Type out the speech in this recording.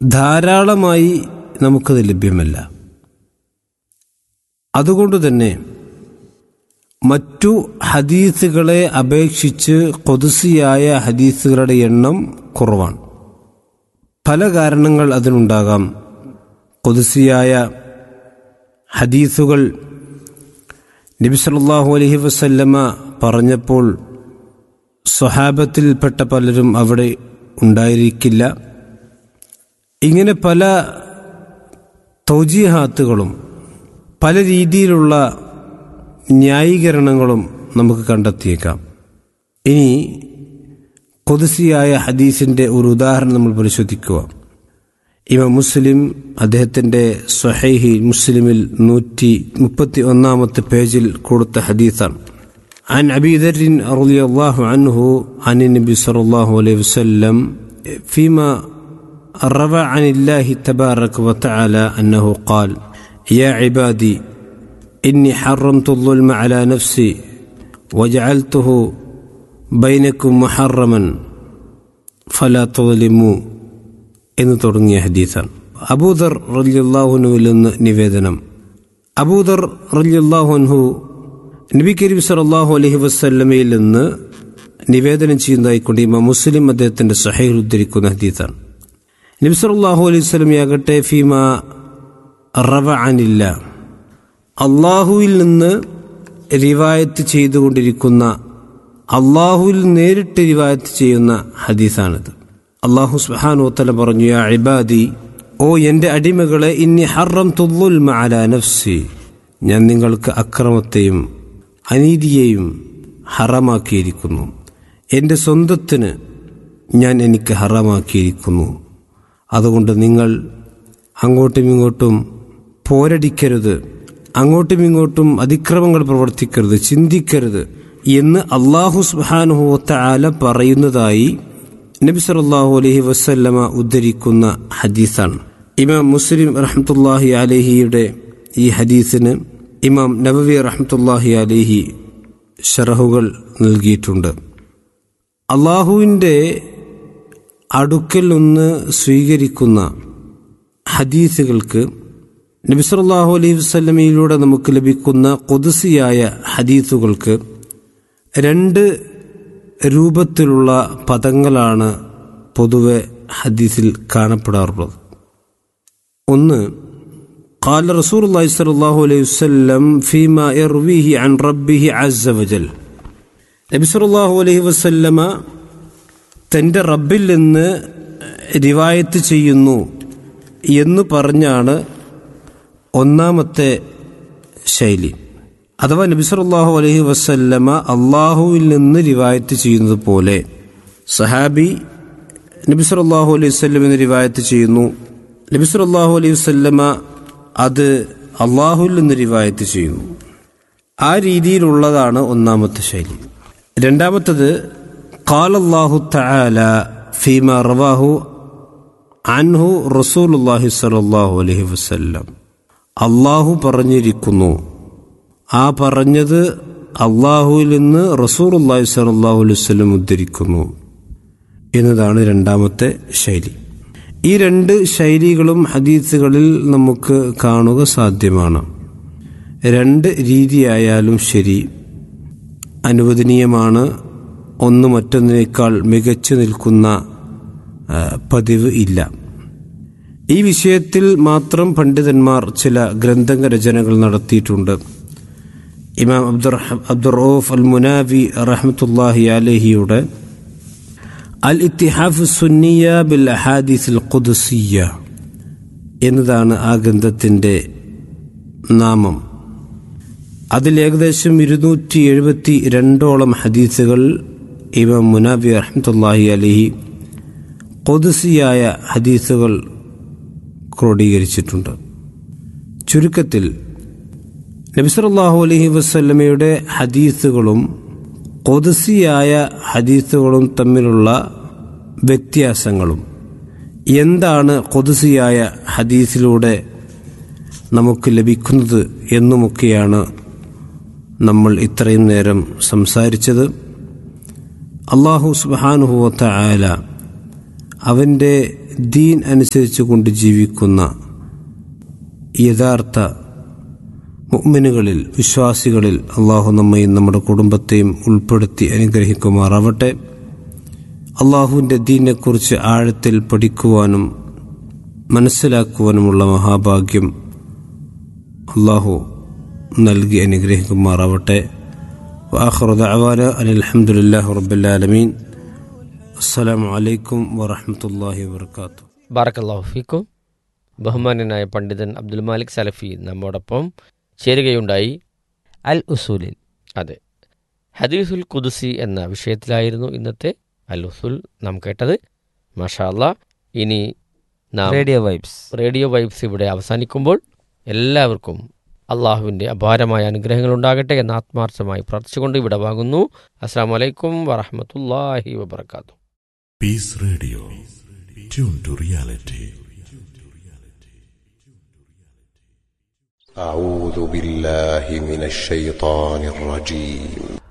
ധാരാളമായി നമുക്കത് ലഭ്യമല്ല അതുകൊണ്ട് തന്നെ മറ്റു ഹദീസുകളെ അപേക്ഷിച്ച് കൊതുസിയായ ഹദീസുകളുടെ എണ്ണം കുറവാണ് പല കാരണങ്ങൾ അതിനുണ്ടാകാം കൊതുസിയായ ഹദീസുകൾ നബി സല്ലല്ലാഹു അലൈഹി വസല്ലമ പറഞ്ഞപ്പോൾ സ്വഹാബത്തിൽപ്പെട്ട പലരും അവിടെ ഉണ്ടായിരിക്കില്ല ഇങ്ങനെ പല തൗജീഹാത്തുകളും പല രീതിയിലുള്ള ന്യായീകരണങ്ങളും നമുക്ക് കണ്ടെത്തിയേക്കാം ഇനി കൊതുസിയായ ഹദീസിന്റെ ഒരു ഉദാഹരണം നമ്മൾ പരിശോധിക്കുക ഇവ മുസ്ലിം അദ്ദേഹത്തിന്റെ സ്വഹൈഹി മുസ്ലിമിൽ നൂറ്റി മുപ്പത്തി ഒന്നാമത്തെ പേജിൽ കൊടുത്ത ഹദീസാണ് عن أبي ذر رضي الله عنه عن النبي صلى الله عليه وسلم فيما روى عن الله تبارك وتعالى أنه قال يا عبادي إني حرمت الظلم على نفسي وجعلته بينكم محرما فلا تظلموا എന്ന് തുടങ്ങിയ ഹദീസാണ് അബൂദർ റലിയുല്ലാഹുനുവിൽ നിന്ന് നിവേദനം അബൂദർ റലിയുല്ലാഹുൻഹു നബി കരീം സലാഹു അലഹി വസ്ല്ലമയിൽ നിന്ന് നിവേദനം ചെയ്യുന്നതായിക്കൊണ്ട് ഇമാം മുസ്ലിം അദ്ദേഹത്തിന്റെ സഹയിൽ ഉദ്ധരിക്കുന്ന ഹദീസാണ് നബി സലാഹു അലൈഹി സ്വലമയാകട്ടെ ഫീമ റവ അനില്ല അള്ളാഹുവിൽ നിന്ന് റിവായത്ത് ചെയ്തുകൊണ്ടിരിക്കുന്ന അള്ളാഹുവിൽ നേരിട്ട് റിവായത്ത് ചെയ്യുന്ന ഹദീസാണിത് അള്ളാഹു സുഹാനോത്തല പറഞ്ഞു യാ ഇബാദി ഓ എന്റെ അടിമകളെ ഇന്നി ഹറം തുല്ലുൽ അല നഫ്സി ഞാൻ നിങ്ങൾക്ക് അക്രമത്തെയും അനീതിയെയും ഹറമാക്കിയിരിക്കുന്നു എൻ്റെ സ്വന്തത്തിന് ഞാൻ എനിക്ക് ഹറമാക്കിയിരിക്കുന്നു അതുകൊണ്ട് നിങ്ങൾ അങ്ങോട്ടും ഇങ്ങോട്ടും പോരടിക്കരുത് അങ്ങോട്ടും ഇങ്ങോട്ടും അതിക്രമങ്ങൾ പ്രവർത്തിക്കരുത് ചിന്തിക്കരുത് എന്ന് അള്ളാഹു സുബാനുഹോത്ത ആല പറയുന്നതായി നബി സല്ലാഹു അലഹി വസ്ല്ലമ ഉദ്ധരിക്കുന്ന ഹദീസാണ് ഇമാം മുസ്ലിം റഹ്മത്തുല്ലാഹി അലഹിയുടെ ഈ ഹദീസിന് ഇമാം നബവി റഹ്മത്തുല്ലാഹി അലഹി ഷറഹുകൾ നൽകിയിട്ടുണ്ട് അള്ളാഹുവിൻ്റെ അടുക്കൽ നിന്ന് സ്വീകരിക്കുന്ന ഹദീസുകൾക്ക് നബി സല്ലാഹു അലൈഹി വസ്ലമയിലൂടെ നമുക്ക് ലഭിക്കുന്ന കൊതുസിയായ ഹദീസുകൾക്ക് രണ്ട് രൂപത്തിലുള്ള പദങ്ങളാണ് പൊതുവെ ഹദീസിൽ കാണപ്പെടാറുള്ളത് ഒന്ന് قال رسول الله صلى الله عليه وسلم فيما يرويه عن ربه عز وجل നബി സല്ലല്ലാഹു അലൈഹി വസല്ലമ തൻ്റെ റബ്ബിൽ നിന്ന് റിവായത്ത് ചെയ്യുന്നു എന്ന് പറഞ്ഞാണ് ഒന്നാമത്തെ ശൈലി അഥവാ നബി സല്ലല്ലാഹു അലൈഹി വസല്ലമ അള്ളാഹുവിൽ നിന്ന് റിവായത്ത് ചെയ്യുന്നത് പോലെ സഹാബി നബി സല്ലല്ലാഹു അലൈഹി വസല്ലം എന്ന് റിവായത്ത് ചെയ്യുന്നു നബി സല്ലല്ലാഹു അലൈഹി വസല്ലമ അത് അള്ളാഹുവിൽ നിന്ന് റിവായത്ത് ചെയ്യുന്നു ആ രീതിയിലുള്ളതാണ് ഒന്നാമത്തെ ശൈലി രണ്ടാമത്തത് ഖാലല്ലാഹു തആല ഫീമ റവാഹു അൻഹു റസൂലുള്ളാഹി സ്വല്ലല്ലാഹു അലൈഹി വസല്ലം അള്ളാഹു പറഞ്ഞിരിക്കുന്നു ആ പറഞ്ഞത് അള്ളാഹുവിൽ നിന്ന് റസൂലുള്ളാഹി സ്വല്ലല്ലാഹു അലൈഹി വസല്ലം ഉദ്ധരിക്കുന്നു എന്നതാണ് രണ്ടാമത്തെ ശൈലി ഈ രണ്ട് ശൈലികളും ഹദീസുകളിൽ നമുക്ക് കാണുക സാധ്യമാണ് രണ്ട് രീതിയായാലും ശരി അനുവദനീയമാണ് ഒന്ന് മറ്റൊന്നിനേക്കാൾ മികച്ചു നിൽക്കുന്ന പതിവ് ഇല്ല ഈ വിഷയത്തിൽ മാത്രം പണ്ഡിതന്മാർ ചില ഗ്രന്ഥ രചനകൾ നടത്തിയിട്ടുണ്ട് ഇമാം അബ്ദുർ അബ്ദുറൌഫ് അൽ മുനാവി റഹ്മത്തുല്ലാഹി അലഹിയുടെ അൽ ഇത്തിഹാഫ് സുന്നിയ ബിൽ അഹാദിസ് ഖുദ്സിയ എന്നതാണ് ആ ഗ്രന്ഥത്തിൻ്റെ നാമം അതിൽ ഏകദേശം ഇരുന്നൂറ്റി എഴുപത്തി രണ്ടോളം ഹദീസുകൾ ഇമാം മുനാബി റഹ്മത്തുല്ലാഹി അലഹി കൊതുസിയായ ഹദീസുകൾ ക്രോഡീകരിച്ചിട്ടുണ്ട് ചുരുക്കത്തിൽ നബിസറല്ലാഹു അലഹി വസ്ല്ലമയുടെ ഹദീസുകളും കൊതുസിയായ ഹദീസുകളും തമ്മിലുള്ള വ്യത്യാസങ്ങളും എന്താണ് കൊതുസിയായ ഹദീസിലൂടെ നമുക്ക് ലഭിക്കുന്നത് എന്നുമൊക്കെയാണ് നമ്മൾ ഇത്രയും നേരം സംസാരിച്ചത് അള്ളാഹു സുബാനുഹുവത്ത ആല അവൻ്റെ ദീൻ അനുസരിച്ച് കൊണ്ട് ജീവിക്കുന്ന യഥാർത്ഥ മുഅ്മിനുകളിൽ വിശ്വാസികളിൽ അള്ളാഹു നമ്മയും നമ്മുടെ കുടുംബത്തെയും ഉൾപ്പെടുത്തി അനുഗ്രഹിക്കുമാറാവട്ടെ അള്ളാഹുവിൻ്റെ ദീനെക്കുറിച്ച് ആഴത്തിൽ പഠിക്കുവാനും മനസ്സിലാക്കുവാനുമുള്ള മഹാഭാഗ്യം അള്ളാഹു നൽകി അനുഗ്രഹിക്കുമാറാവട്ടെ وآخر دعوانا أن الحمد لله رب العالمين السلام عليكم ورحمة الله وبركاته ബാറക്കല്ലാഹു ഫീക്കും ബഹുമാനനായ പണ്ഡിതൻ അബ്ദുൽ മാലിക് സലഫി നമ്മോടൊപ്പം ചേരുകയുണ്ടായി അൽ ഉസൂലിൽ അതെ ഹദീസുൽ കുദുസി എന്ന വിഷയത്തിലായിരുന്നു ഇന്നത്തെ അൽ ഉസുൽ നാം കേട്ടത് മാഷാ അല്ലാ ഇനി നാം റേഡിയോ വൈബ്സ് റേഡിയോ വൈബ്സ് ഇവിടെ അവസാനിക്കുമ്പോൾ എല്ലാവർക്കും അള്ളാഹുവിൻ്റെ അപാരമായ അനുഗ്രഹങ്ങൾ ഉണ്ടാകട്ടെ എന്ന് ആത്മാർത്ഥമായി പ്രാർത്ഥിച്ചുകൊണ്ട് ഇവിടെ വാങ്ങുന്നു അസ്സാം വലൈക്കും വറഹമത്തല്ലാഹി വബർക്കാത്തു Peace Radio. Tune to reality. أعوذ بالله من الشيطان الرجيم